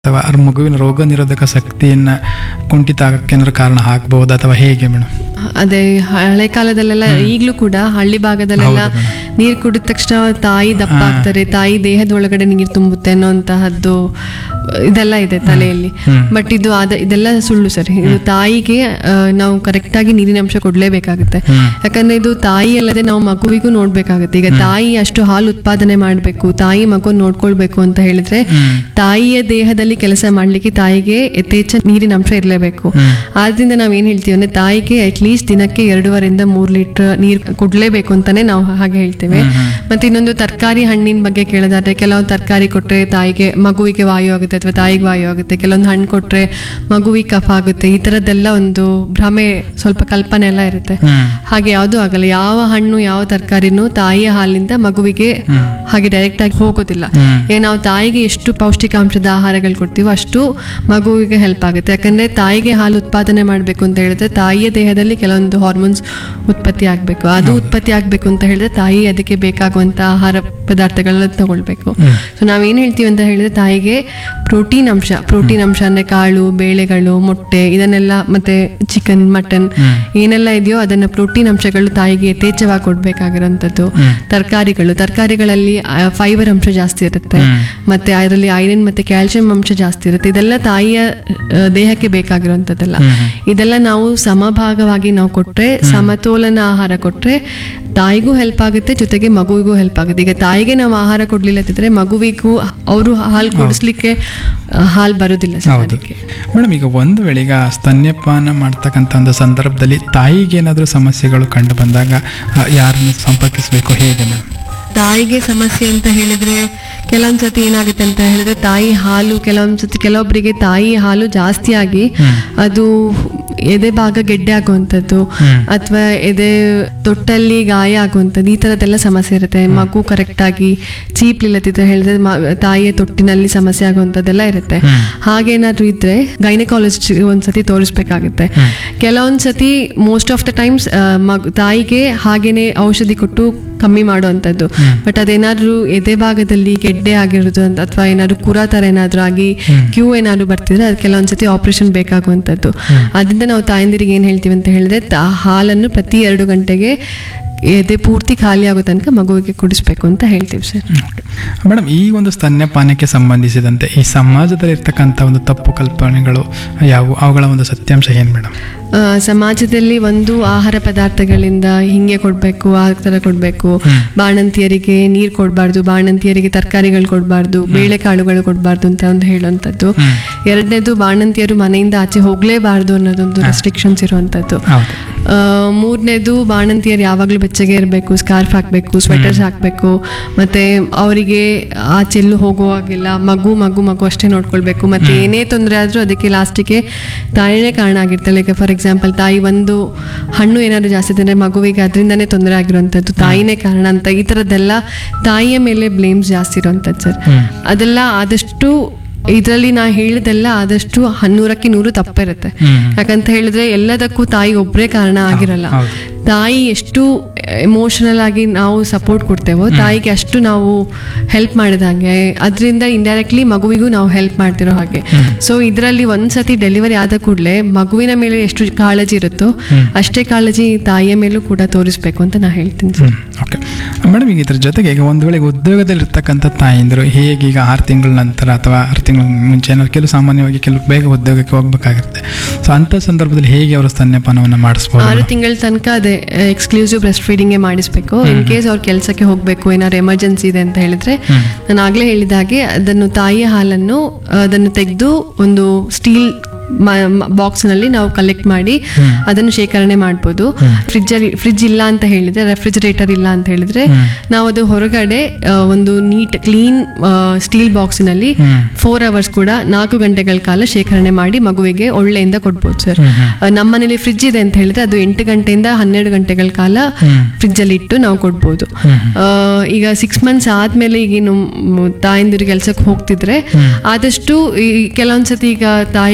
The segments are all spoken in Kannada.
ಅಥವಾ ಆ ಮಗುವಿನ ರೋಗ ನಿರೋಧಕ ಶಕ್ತಿಯನ್ನ ಕುಂಠಿತ ಆಗಕ್ಕೆ ಏನಾದ್ರು ಕಾರಣ ಆಗ್ಬಹುದಾ ಅಥವಾ ಹೇಗೆ ಮೇಡಮ್ ಅದೇ ಹಳೆ ಕಾಲದಲ್ಲೆಲ್ಲ ಈಗಲೂ ಕೂಡ ಹಳ್ಳಿ ಭಾಗದಲ್ಲೆಲ್ಲ ಹೌದು ನೀರು ಕುಡಿದ ತಕ್ಷಣ ತಾಯಿ ದಪ್ಪ ಆಗ್ತಾರೆ ತಾಯಿ ದೇಹದ ಒಳಗಡೆ ನೀರು ತುಂಬುತ್ತೆ ಅನ್ನೋಂತಹದ್ದು ಇದೆಲ್ಲ ಇದೆ ತಲೆಯಲ್ಲಿ ಹ್ಮ್. ಬಟ್ ಇದು ಅದ ಇದೆಲ್ಲ ಸುಳ್ಳು ಸರ್ ಇದು ತಾಯಿಗೆ ಆ, ನಾವು ಕರೆಕ್ಟ್ ಆಗಿ ನೀರಿನ ಅಂಶ ಕೊಡ್ಲೇಬೇಕಾಗುತ್ತೆ ಹ್ಮ್. ಯಾಕಂದ್ರೆ ಇದು ತಾಯಿ ಅಲ್ಲದೆ ನಾವು ಮಗುವಿಗೂ ನೋಡ್ಬೇಕಾಗುತ್ತೆ ಈಗ ತಾಯಿ ಅಷ್ಟು ಹಾಲು ಉತ್ಪಾದನೆ ಮಾಡಬೇಕು ತಾಯಿ ಮಗು ನೋಡ್ಕೊಳ್ಬೇಕು ಅಂತ ಹೇಳಿದ್ರೆ ಹ್ಮ್. ತಾಯಿಯ ದೇಹದಲ್ಲಿ ಕೆಲಸ ಮಾಡ್ಲಿಕ್ಕೆ ತಾಯಿಗೆ ಯಥೇಚ್ಛ ನೀರಿನ ಅಂಶ ಇರಲೇಬೇಕು ಹ್ಮ್. ಆದ್ರಿಂದ ನಾವ್ ಏನ್ ಹೇಳ್ತೀವಿ ಅಂದ್ರೆ ತಾಯಿಗೆ ಅಟ್ಲೀಸ್ಟ್ ದಿನಕ್ಕೆ ಎರಡೂವರೆಯಿಂದ ಮೂರ್ ಲೀಟರ್ ನೀರ್ ಕೊಡ್ಲೇಬೇಕು ಅಂತಾನೆ ನಾವು ಹಾಗೆ ಹೇಳ್ತೇವೆ ಮತ್ತೆ ಇನ್ನೊಂದು ತರಕಾರಿ ಹಣ್ಣಿನ ಬಗ್ಗೆ ಕೇಳೋದಾದ್ರೆ ಕೆಲವೊಂದು ತರಕಾರಿ ಕೊಟ್ರೆ ತಾಯಿಗೆ ಮಗುವಿಗೆ ವಾಯು ಆಗುತ್ತೆ ಅಥವಾ ತಾಯಿಗೆ ವಾಯು ಆಗುತ್ತೆ ಕೆಲವೊಂದು ಹಣ್ಣು ಕೊಟ್ರೆ ಮಗುವಿಗೆ ಕಫ ಆಗುತ್ತೆ ಈ ತರದ್ದೆಲ್ಲ ಒಂದು ಭ್ರಮೆ ಸ್ವಲ್ಪ ಕಲ್ಪನೆ ಎಲ್ಲ ಇರುತ್ತೆ ಹ್ಮ್. ಹಾಗೆ ಯಾವುದು ಆಗಲ್ಲ ಯಾವ ಹಣ್ಣು ಯಾವ ತರಕಾರಿನೂ ತಾಯಿಯ ಹಾಲಿಂದ ಮಗುವಿಗೆ ಹಾಗೆ ಡೈರೆಕ್ಟ್ ಆಗಿ ಹೋಗೋದಿಲ್ಲ ಹ್ಮ್. ಈಗ ನಾವು ತಾಯಿಗೆ ಎಷ್ಟು ಪೌಷ್ಟಿಕಾಂಶದ ಆಹಾರಗಳು ಕೊಡ್ತೀವೋ ಅಷ್ಟು ಮಗುವಿಗೆ ಹೆಲ್ಪ್ ಆಗುತ್ತೆ ಯಾಕಂದ್ರೆ ತಾಯಿಗೆ ಹಾಲು ಉತ್ಪಾದನೆ ಮಾಡಬೇಕು ಅಂತ ಹೇಳಿದ್ರೆ ತಾಯಿಯ ದೇಹದಲ್ಲಿ ಕೆಲವೊಂದು ಹಾರ್ಮೋನ್ಸ್ ಉತ್ಪತ್ತಿ ಆಗಬೇಕು ಅದು ಉತ್ಪತ್ತಿ ಆಗಬೇಕು ಅಂತ ಹೇಳಿದ್ರೆ ತಾಯಿ ಅದಕ್ಕೆ ಬೇಕಾಗುವಂತ ಆಹಾರ ಪದಾರ್ಥಗಳನ್ನ ತಗೊಳ್ಬೇಕು ಸೊ ನಾವೇನ್ ಹೇಳ್ತೀವಿ ಅಂತ ಹೇಳಿದ್ರೆ ತಾಯಿಗೆ ಪ್ರೋಟೀನ್ ಅಂಶ ಪ್ರೋಟೀನ್ ಅಂಶ ಅಂದ್ರೆ ಕಾಳು ಬೇಳೆಗಳು ಮೊಟ್ಟೆ ಇದನ್ನೆಲ್ಲ ಮತ್ತೆ ಚಿಕನ್ ಮಟನ್ ಏನೆಲ್ಲ ಇದೆಯೋ ಅದನ್ನ ಪ್ರೋಟೀನ್ ಅಂಶಗಳು ತಾಯಿಗೆ ಯಥೇಚ್ಛವಾಗಿ ಕೊಡ್ಬೇಕಾಗಿರೋಂಥದ್ದು ತರಕಾರಿಗಳು ತರಕಾರಿಗಳಲ್ಲಿ ಫೈಬರ್ ಅಂಶ ಜಾಸ್ತಿ ಇರುತ್ತೆ ಮತ್ತೆ ಅದರಲ್ಲಿ ಐರನ್ ಮತ್ತೆ ಕ್ಯಾಲ್ಸಿಯಂ ಅಂಶ ಜಾಸ್ತಿ ಇರುತ್ತೆ ಇದೆಲ್ಲ ತಾಯಿಯ ಆ, ದೇಹಕ್ಕೆ ಬೇಕಾಗಿರುವಂಥದ್ದೆಲ್ಲ ಇದೆಲ್ಲ ನಾವು ಸಮಭಾಗವಾಗಿ ನಾವು ಕೊಟ್ರೆ ಸಮತೋಲನ ಆಹಾರ ಕೊಟ್ರೆ ತಾಯಿಗೂ ಹೆಲ್ಪ್ ಆಗುತ್ತೆ ಜೊತೆಗೆ ಮಗುವಿಗೂ ಹೆಲ್ಪ್ ಆಗುತ್ತೆ ಈಗ ತಾಯಿಗೆ ನಾವು ಆಹಾರ ಕೊಡ್ಲಿಲ್ಲದಿದ್ರೆ ಮಗುವಿಗೂ ಅವರು ಹಾಲು ಕುಡಿಸ್ಲಿಕ್ಕೆ ಆ, ಹಾಲು ಬರೋದಿಲ್ಲ ಸರ್ ಹೌದು ಅದಕ್ಕೆ ಮೇಡಮ್ ಈಗ ಒಂದು ವೇಳೆ ಈಗ ಸ್ತನ್ಯಪಾನ ಮಾಡ್ತಕ್ಕಂಥ ಒಂದು ಸಂದರ್ಭದಲ್ಲಿ ತಾಯಿಗೆ ಏನಾದರೂ ಸಮಸ್ಯೆಗಳು ಕಂಡು ಬಂದಾಗ ಆ, ಯಾರನ್ನು ಸಂಪರ್ಕಿಸಬೇಕು ಹೇಗೆ ಮೇಡಮ್ ತಾಯಿಗೆ ಸಮಸ್ಯೆ ಅಂತ ಹೇಳಿದ್ರೆ ಕೆಲವೊಂದ್ ಸತಿ ಏನಾಗುತ್ತೆ ಅಂತ ಹೇಳಿದ್ರೆ ತಾಯಿ ಹಾಲು ಕೆಲವೊಂದ್ ಸತಿ ಕೆಲವೊಬ್ಬರಿಗೆ ತಾಯಿ ಹಾಲು ಜಾಸ್ತಿ ಆಗಿ ಅದು ಎದೆ ಭಾಗ ಗೆಡ್ಡೆ ಆಗುವಂಥದ್ದು ಅಥವಾ ಎದೆ ತೊಟ್ಟಲ್ಲಿ ಗಾಯ ಆಗುವಂಥದ್ದು ಈ ಥರದ್ದೆಲ್ಲ ಸಮಸ್ಯೆ ಇರುತ್ತೆ ಮಗು ಕರೆಕ್ಟ್ ಆಗಿ ಚೀಪ್ಲಿಲ್ಲದಿದ್ರೆ ಹೇಳಿದ್ರೆ ಮ- ತಾಯಿಯ ತೊಟ್ಟಿನಲ್ಲಿ ಸಮಸ್ಯೆ ಆಗುವಂಥದ್ದೆಲ್ಲ ಇರುತ್ತೆ ಹಾಗೇನಾದ್ರೂ ಇದ್ರೆ ಗೈನಕಾಲಜಿಸ್ಟ್ ಒಂದ್ಸತಿ ತೋರಿಸ್ಬೇಕಾಗುತ್ತೆ ಕೆಲವೊಂದ್ ಸತಿ ಮೋಸ್ಟ್ ಆಫ್ ದ ಟೈಮ್ಸ್ ಮಗು ತಾಯಿಗೆ ಹಾಗೇನೆ ಔಷಧಿ ಕೊಟ್ಟು ಕಮ್ಮಿ ಮಾಡುವಂಥದ್ದು ಬಟ್ ಅದೇನಾದ್ರೂ ಎದೆ ಭಾಗದಲ್ಲಿ ಗೆಡ್ಡೆ ಆಗಿರೋದು ಅಂತ ಅಥವಾ ಏನಾದ್ರು ಕುರ ಥರ ಏನಾದ್ರೂ ಆಗಿ ಕ್ಯೂ ಏನಾದ್ರು ಬರ್ತಿದ್ರೆ ಅದು ಕೆಲವೊಂದ್ಸತಿ ಆಪರೇಷನ್ ಬೇಕಾಗುವಂಥದ್ದು ಅದರಿಂದ ನಾವು ತಾಯಂದಿರಿಗೆ ಏನು ಹೇಳ್ತೀವಿ ಅಂತ ಹೇಳಿದ್ರೆ ತಾ- ಹಾಲನ್ನು ಪ್ರತಿ ಎರಡು ಗಂಟೆಗೆ ಎದೆ ಪೂರ್ತಿ ಖಾಲಿ ಆಗೋ ತನಕ ಮಗುವಿಗೆ ಕುಡಿಸ್ಬೇಕು ಅಂತ ಹೇಳ್ತೀವಿ ಸರ್ ಮೇಡಮ್ ಈ ಒಂದು ಸ್ತನ್ಯಪಾನಕ್ಕೆ ಸಂಬಂಧಿಸಿದಂತೆ ಈ ಸಮಾಜದಲ್ಲಿ ಇರ್ತಕ್ಕಂಥ ಒಂದು ತಪ್ಪು ಕಲ್ಪನೆಗಳು ಯಾವುವು ಅವುಗಳ ಒಂದು ಸತ್ಯಾಂಶ ಏನು ಮೇಡಮ್ ಆ, ಸಮಾಜದಲ್ಲಿ ಒಂದು ಆಹಾರ ಪದಾರ್ಥಗಳಿಂದ ಹಿಂಗೆ ಕೊಡಬೇಕು ಆ ಥರ ಕೊಡಬೇಕು ಬಾಣಂತಿಯರಿಗೆ ನೀರು ಕೊಡಬಾರ್ದು ಬಾಣಂತಿಯರಿಗೆ ತರಕಾರಿಗಳು ಕೊಡಬಾರ್ದು ಬೇಳೆಕಾಳುಗಳು ಕೊಡಬಾರ್ದು ಅಂತ ಒಂದು ಹೇಳುವಂಥದ್ದು ಎರಡನೇದು ಬಾಣಂತಿಯರು ಮನೆಯಿಂದ ಆಚೆ ಹೋಗಲೇಬಾರ್ದು ಅನ್ನೋದೊಂದು ರೆಸ್ಟ್ರಿಕ್ಷನ್ಸ್ ಇರುವಂಥದ್ದು ಹೌದು ಆ, ಮೂರನೇದು ಬಾಣಂತಿಯರು ಯಾವಾಗಲೂ ಬೆಚ್ಚಗೆ ಇರಬೇಕು ಸ್ಕಾರ್ಫ್ ಹಾಕಬೇಕು ಸ್ವೆಟರ್ಸ್ ಹಾಕಬೇಕು ಮತ್ತೆ ಅವರಿಗೆ ಆಚೆಲ್ಲೂ ಹೋಗುವಾಗಿಲ್ಲ ಮಗು ಮಗು ಮಗು ಅಷ್ಟೇ ನೋಡ್ಕೊಳ್ಬೇಕು ಮತ್ತೆ ಏನೇ ತೊಂದರೆ ಆದರೂ ಅದಕ್ಕೆ ಲಾಸ್ಟಿಗೆ ತಾಯಿನೇ ಕಾರಣ ಆಗಿರ್ತಾಳೆ ಈಗ ಫಾರ್ ಎಕ್ಸಾಂಪಲ್ ತಾಯಿ ಒಂದು ಹಣ್ಣು ಏನಾದ್ರು ಜಾಸ್ತಿ ತಿಂದರೆ ಮಗುವಿಗೆ ಅದರಿಂದನೇ ತೊಂದರೆ ಆಗಿರುವಂಥದ್ದು ತಾಯಿನೇ ಕಾರಣ ಅಂತ ಈ ಥರದ್ದೆಲ್ಲ ತಾಯಿಯ ಮೇಲೆ ಬ್ಲೇಮ್ಸ್ ಜಾಸ್ತಿ ಇರುವಂಥದ್ದು ಸರ್ ಅದೆಲ್ಲ ಆದಷ್ಟು ಇದರಲ್ಲಿ ನಾ ಹೇಳಿದೆಲ್ಲ ಆದಷ್ಟು ಹನ್ನೂರಕ್ಕೆ ನೂರು ತಪ್ಪಿರುತ್ತೆ ಯಾಕಂತ ಹೇಳಿದ್ರೆ ಎಲ್ಲದಕ್ಕೂ ತಾಯಿ ಒಬ್ಬರೇ ಕಾರಣ ಆಗಿರಲ್ಲ ಹೌದು. ತಾಯಿ ಎಷ್ಟು ಎಮೋಷನಲ್ ಆಗಿ ನಾವು ಸಪೋರ್ಟ್ ಕೊಡ್ತೇವೋ ತಾಯಿಗೆ ಅಷ್ಟು ನಾವು ಹೆಲ್ಪ್ ಮಾಡಿದಂಗೆ ಅದರಿಂದ ಇಂಡೈರೆಕ್ಟ್ಲಿ ಮಗುವಿಗೂ ನಾವು ಹೆಲ್ಪ್ ಮಾಡ್ತಿರೋ ಹಾಗೆ ಸೊ ಇದರಲ್ಲಿ ಒಂದ್ಸತಿ ಡೆಲಿವರಿ ಆದ ಕೂಡಲೇ ಮಗುವಿನ ಮೇಲೆ ಎಷ್ಟು ಕಾಳಜಿ ಇರುತ್ತೋ ಅಷ್ಟೇ ಕಾಳಜಿ ತಾಯಿಯ ಮೇಲೂ ಕೂಡ ತೋರಿಸ್ಬೇಕು ಅಂತ ನಾ ಹೇಳ್ತೀನಿ ಸರ್ ಓಕೆ ಮೇಡಮ್ ಈಗ ಇದ್ರ ಜೊತೆಗೆ ಈಗ ಒಂದು ವೇಳೆ ಉದ್ಯೋಗದಲ್ಲಿ ಇರ್ತಕ್ಕಂಥ ತಾಯಂದಿರು ಹೇಗೆ ಈಗ ಆರು ತಿಂಗಳ ನಂತರ ಅಥವಾ ಆರು ತಿಂಗಳ ಮುಂಚೆ ಏನಾದ್ರು ಕೆಲವು ಸಾಮಾನ್ಯವಾಗಿ ಕೆಲವು ಬೇಗ ಉದ್ಯೋಗಕ್ಕೆ ಹೋಗ್ಬೇಕಾಗಿರುತ್ತೆ ಸೊ ಅಂಥ ಸಂದರ್ಭದಲ್ಲಿ ಹೇಗೆ ಅವರು ಸ್ತನ್ಯಪಾನವನ್ನು ಮಾಡಿಸ್ಬೋದು ಆರು ತಿಂಗಳ ತನಕ ಅದೇ ಎಕ್ಸ್ಕ್ಲೂಸಿವ್ ಬ್ರೆಸ್ಟ್ ಫೀಡಿಂಗೇ ಮಾಡಿಸ್ಬೇಕು ಇನ್ ಕೇಸ್ ಅವ್ರ ಕೆಲಸಕ್ಕೆ ಹೋಗಬೇಕು ಏನಾದ್ರು ಎಮರ್ಜೆನ್ಸಿ ಇದೆ ಅಂತ ಹೇಳಿದ್ರೆ ನಾನು ಆಗಲೇ ಹೇಳಿದ ಹಾಗೆ ಅದನ್ನು ತಾಯಿಯ ಹಾಲನ್ನು ಅದನ್ನು ತೆಗೆದು ಒಂದು ಸ್ಟೀಲ್ ಬಾಕ್ಸ್ನಲ್ಲಿ ನಾವು ಕಲೆಕ್ಟ್ ಮಾಡಿ ಅದನ್ನು ಶೇಖರಣೆ ಮಾಡ್ಬೋದು ಫ್ರಿಜ್ ಫ್ರಿಜ್ ಇಲ್ಲ ಅಂತ ಹೇಳಿದ್ರೆ ರೆಫ್ರಿಜರೇಟರ್ ಇಲ್ಲ ಅಂತ ಹೇಳಿದ್ರೆ ನಾವು ಅದು ಹೊರಗಡೆ ಆ, ಒಂದು ನೀಟ್ ಕ್ಲೀನ್ ಸ್ಟೀಲ್ ಬಾಕ್ಸಿನಲ್ಲಿ ಫೋರ್ ಅವರ್ಸ್ ಕೂಡ ನಾಲ್ಕು ಗಂಟೆಗಳ ಕಾಲ ಶೇಖರಣೆ ಮಾಡಿ ಮಗುವಿಗೆ ಒಳ್ಳೆಯಿಂದ ಕೊಡ್ಬೋದು ಸರ್ ನಮ್ಮನೇಲಿ ಫ್ರಿಜ್ ಇದೆ ಅಂತ ಹೇಳಿದ್ರೆ ಅದು ಎಂಟು ಗಂಟೆಯಿಂದ ಹನ್ನೆರಡು ಗಂಟೆಗಳ ಕಾಲ ಫ್ರಿಜ್ ಅಲ್ಲಿ ಇಟ್ಟು ನಾವು ಕೊಡ್ಬೋದು ಆ, ಈಗ ಸಿಕ್ಸ್ ಮಂತ್ಸ್ ಆದ್ಮೇಲೆ ಈಗೇನು ಮ್, ತಾಯಂದಿರು ಕೆಲ್ಸಕ್ಕೆ ಹೋಗ್ತಿದ್ರೆ ಆದಷ್ಟು ಈ ಕೆಲವೊಂದ್ಸತಿ ಈಗ ತಾಯಿಗೆ ಹಾಗೆ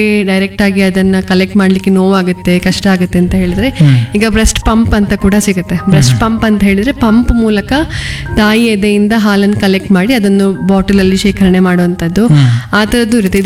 ಡೈರೆಕ್ಟ್ ಆಗಿ ಅದನ್ನ ಕಲೆಕ್ಟ್ ಮಾಡ್ಲಿಕ್ಕೆ ನೋವಾಗುತ್ತೆ ಕಷ್ಟ ಆಗುತ್ತೆ ಅಂತ ಹೇಳಿದ್ರೆ ಹ್ಮ್. ಈಗ ಬ್ರೆಸ್ಟ್ ಪಂಪ್ ಅಂತ ಕೂಡ ಸಿಗುತ್ತೆ ಬ್ರೆಸ್ಟ್ ಪಂಪ್ ಅಂತ ಹೇಳಿದ್ರೆ ಪಂಪ್ ಮೂಲಕ ತಾಯಿ ಎದೆಯಿಂದ ಹಾಲನ್ನು ಕಲೆಕ್ಟ್ ಮಾಡಿ ಅದನ್ನು ಬಾಟಲ್ ಅಲ್ಲಿ ಶೇಖರಣೆ ಮಾಡುವಂತದ್ದು ಹ್ಮ್. ಆ ಥರದ್ದು ಇರುತ್ತೆ